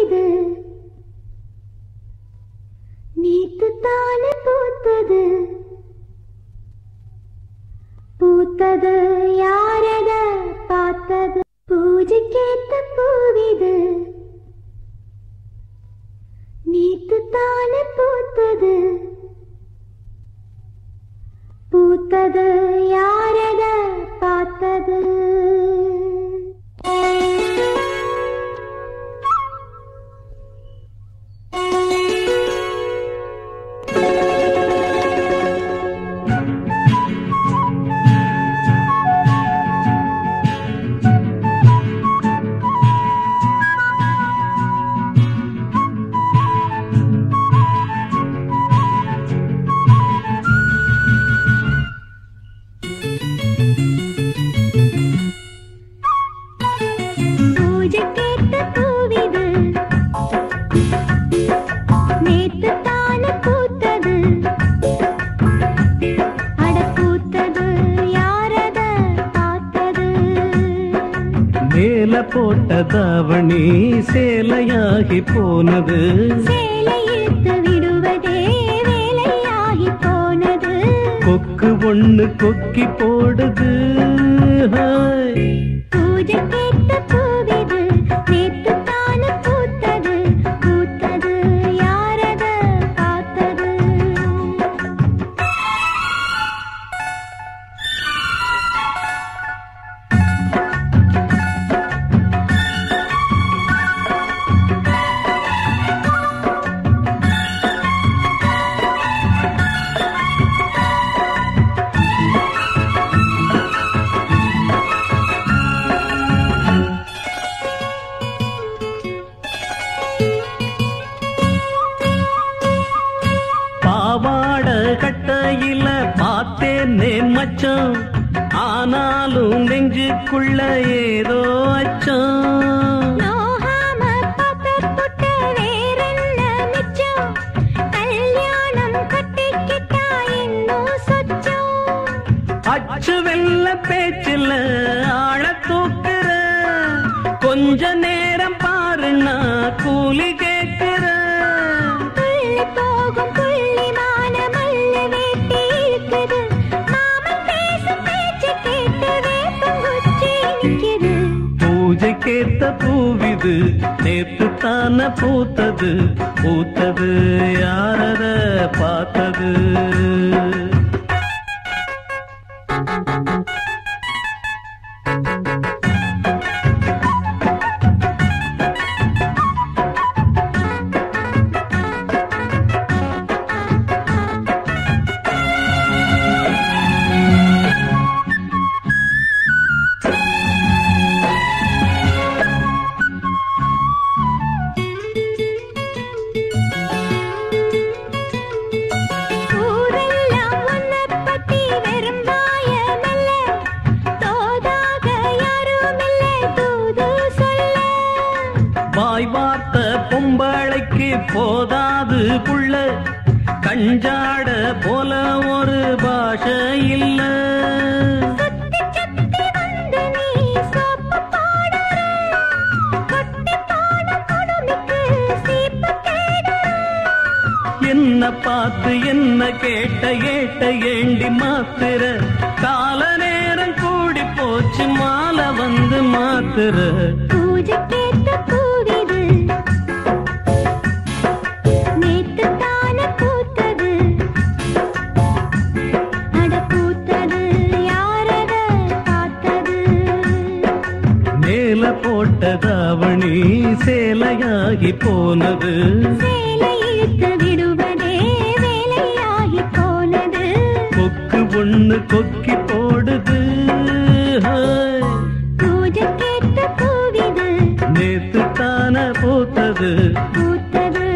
பூவிது நீத்து தானே பூத்தது பூத்தது யாரத பார்த்தது பூஜைக்கேத்த பூவிது நீத்து தானே பூத்தது பூத்தது யாரத பார்த்தது பூஜைக்கேத்த பூவிது நேத்து தானே பூத்தது அட பூத்தது யாரத பார்த்தது மேல போட்ட தாவணி சேலையாகி போனது சேலை இழுத்து விடுவதே வேலையாகி போனது கொக்கு ஒண்ணு கொக்கி போடுது ஹாய். பூஜைக்கேத்த பூவிது நேத்து தானே பூத்தது பூத்தது யாரத பார்த்தது பாவாட கட்டையில பார்த்தேனே மச்சான் ஆனாலும் நெஞ்சுக்குள்ள ஏதோ அச்சம் நோகாம பாப்பப்புட்ட வேறென்ன மிச்சம்? கல்யாணம் கட்டிக்கிட்டா இன்னும் சொச்சம். அச்சு வெள்ள பேச்சில் ஆழ தூக்குற கொஞ்ச நேரம் பாருன்னா கூலி கேட்கிற துள்ளி போகும் புள்ளிமான மல்லு வேட்டி இழுக்குது. மாமன் பேசும் பேச்சு கேட்டு வேப்பங்குச்சி நிக்குது. பூஜைக்கேத்த பூவிது நேத்து தான பூத்தது பூத்தது யாரத பார்த்தது ஊரெல்லாம் உன்னைப் பத்தி வெறும் வாயமல்ல. தோதாக யாருமில்ல தூது சொல்ல வாய் வார்த்த பொம்பளைக்கு போதாது புள்ள கஞ்சாட போல ஒரு பாஷை இல்ல சுத்தி சுத்தி வந்து நீ சோப்பு போடுற. கொட்டி போன குடுமிக்கு சீப்பு தேடுற. என்ன பார்த்து என்ன கேட்ட ஏட்ட ஏண்டி மாத்துற கால நேரம் கூடி போச்சு மாலை வந்து மாத்துற பூஜைக்கேத்த பூவிது. நேத்துத் தானே பூத்தது. அட பூத்தது யாரத பார்த்தது மேல போட்ட தாவணி சேலையாகி போனது சேலை இழுத்து விடுவதே வேலையாகி போனது கொக்கு ஒண்ணு கொக்கி போடுது ஹாய். பூஜைக்கேத்த பூவிது நேத்து தான பூத்தது பூத்தது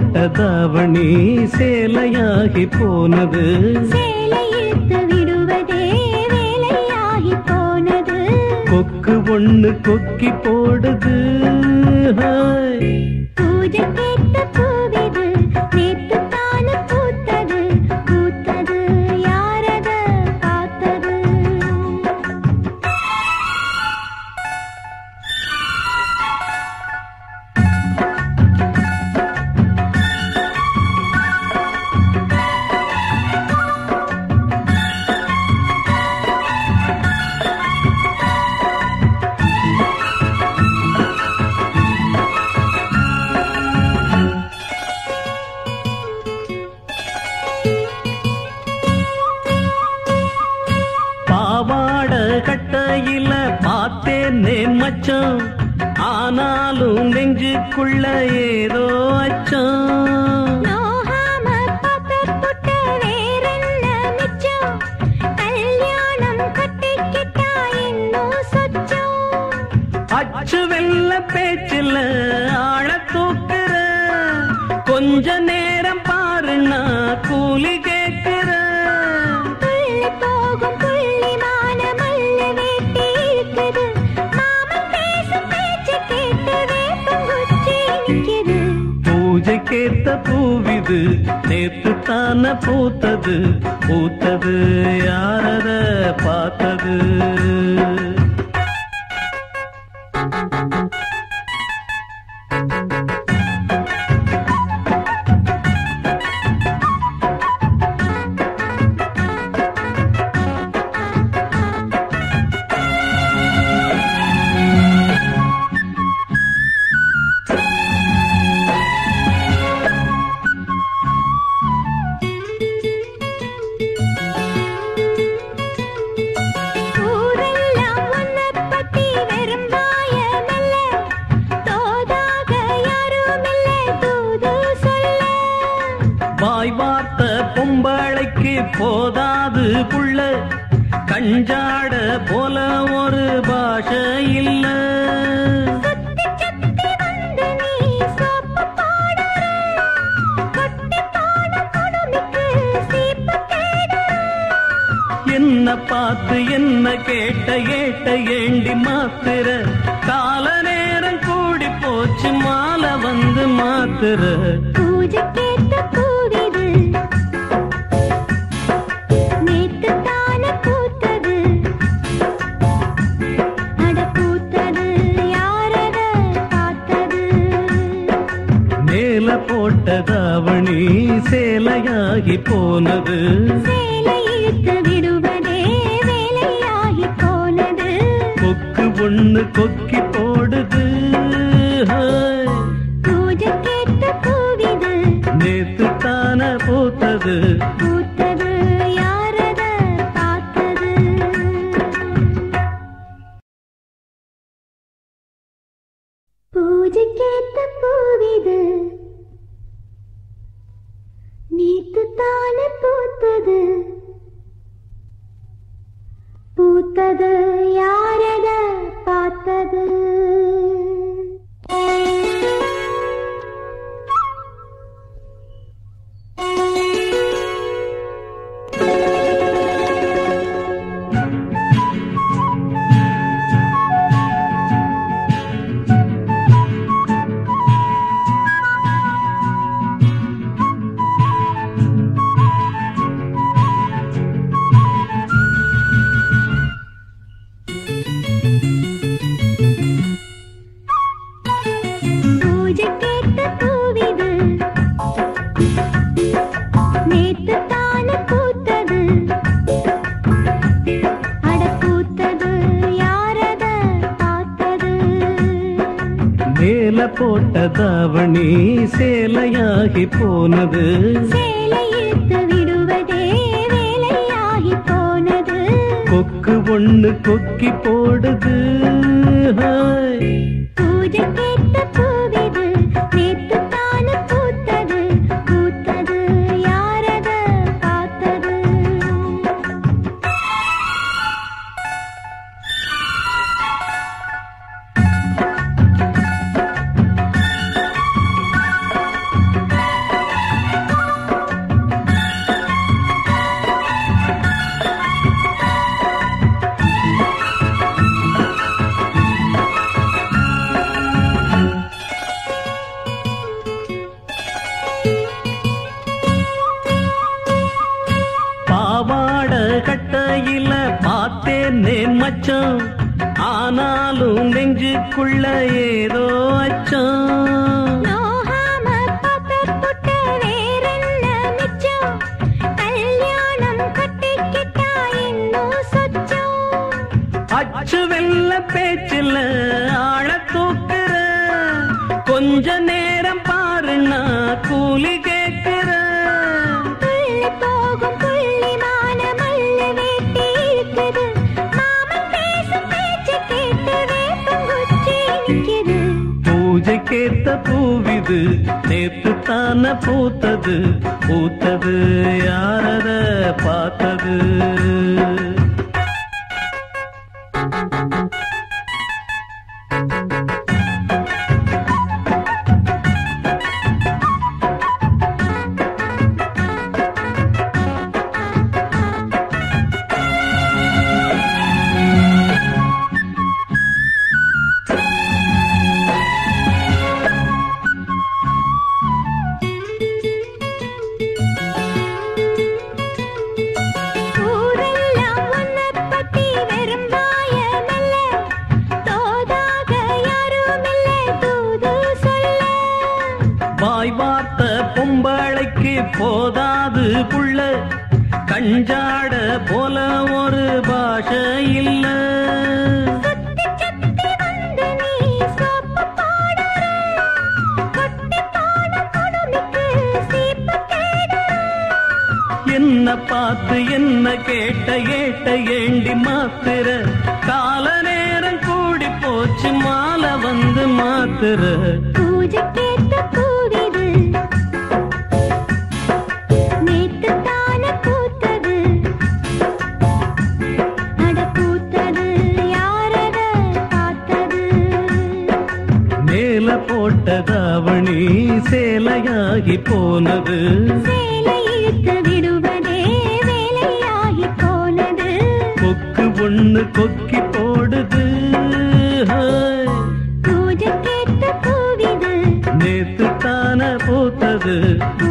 போட்ட தாவணி சேலையாகி போனது சேலை இழுத்து விடுவதே வேலையாகி போனது கொக்கு ஒண்ணு கொக்கி போடுது ஹாய். பூஜை கேட்ட பூவிது நேத்து தானே பூத்தது பூத்தது யாரத பார்த்தது பாவாட கட்டையில பார்த்தேனே மச்சான் ஆனாலும் நெஞ்சுக்குள்ள ஏதோ அச்சம் நோகாம பாப்ப புட்ட வேறென்ன மிச்சம் கல்யாணம் கட்டிக்கிட்டா இன்னும் சொச்சம் அச்சு வெள்ள பேச்சில் ஆழ தூக்குற கொஞ்ச நேரம் பாருன்னா கூலி கேட்கிற புள்ளி போகும் புள்ளிமான மல்ல வேட்டி இருக்குது மாமன் பேசும் பேச்சு கேட்டு வேப்பங்குச்சி நிக்குது பூஜைக்கேத்த பூவிது நேத்து தான பூத்தது பூத்தது யாரத பார்த்தது ஊரெல்லாம் உன்னைப் பத்தி வெறும் வாயமல்ல. தோதாக யாருமில்ல தூது சொல்ல. வாய் வார்த்த பொம்பளைக்கு போதாது புள்ள கஞ்சாட போல ஒரு பாஷை இல்ல சுத்தி சுத்தி வந்து நீ சோப்பு போடுற. கொட்டி போன குடுமிக்கு சீப்பு தேடுற. என்ன பார்த்து என்ன கேட்ட ஏட்ட ஏண்டி மாத்துற கால நேரம் கூடி போச்சு மாலை வந்து மாத்துற பூஜை கேட்ட பூவிது. நேத்து தானே பூத்தது. அட பூத்தது யாரத பார்த்தது மேல போட்ட தாவணி சேலையாகி போனது சேலை இழுத்து விடுவதே வேலையாகி போனது கொக்கு ஒண்ணு கொக்கி போடுது ஹாய். பூஜை கேட்ட பூவிது நேத்து தான பூத்தது பூத்தது யாரத பார்த்தது பூஜை கேட்ட பூவிது நேத்து தானே பூத்தது பூத்தது யாரத பார்த்தது பூஜை கேட்ட பூவிது நேத்து தானே பூத்தது அட பூத்தது யாரத பார்த்தது மேல போட்ட தாவணி சேலையாகி போனது சேலை இழுத்து விடுவதே வேலையாகி போனது கொக்கு ஒண்ணு கொக்கி போடுது ஹாய். பூஜை கேட்ட பூவிது நேத்து தானே பூத்தது பூத்தது யாரத பார்த்தது கட்டையில பார்த்தேனே மச்சான் ஆனாலும் நெஞ்சுக்குள்ள ஏதோ அச்சம் நோகாம பாப்பப்புட்ட வேறென்ன மிச்சம் கல்யாணம் கட்டிக்கிட்டா இன்னும் சொச்சம் அச்சு வெள்ள பேச்சில் ஆழ தூக்குற கொஞ்ச நேரம் பாருன்னா கூலி கேட்கிற புள்ளி போகும் புள்ளிமான மல்ல வேட்டி இருக்குது மாமன் பேசும் பேச்சு கேட்டு வேப்பங்குச்சி நிக்குது பூஜைக்கேத்த பூவிது நேத்து தான பூத்தது பூத்தது யாரத பார்த்தது ஊரெல்லாம் உன்னைப் பத்தி வெறும் வாயமல்ல. தோதாக யாருமில்ல தூது சொல்ல. வாய் வார்த்த பொம்பளைக்கு போதாது புள்ள கஞ்சாட போல ஒரு பாஷை இல்ல சுத்தி சுத்தி வந்து நீ சோப்பு போடுற. கொட்டி போன குடுமிக்கு சீப்பு தேடுற. என்ன பார்த்து என்ன கேட்ட ஏட்ட ஏண்டி மாத்திர கால நேரம் கூடி போச்சு மாலை வந்து மாத்திர பூஜைக்கேத்த பூவிது. நேத்துத்தானே பூத்தது. அட பூத்தது யாரத பார்த்தது மேல போட்ட தாவணி சேலையாகி போனது சேலை இழுத்து விடுவதே வேலையாகி போனது கொக்கு ஒண்ணு கொக்கி போடுது ஹாய். பூஜை கேட்ட பூவிது நேத்து தான பூத்தது பூ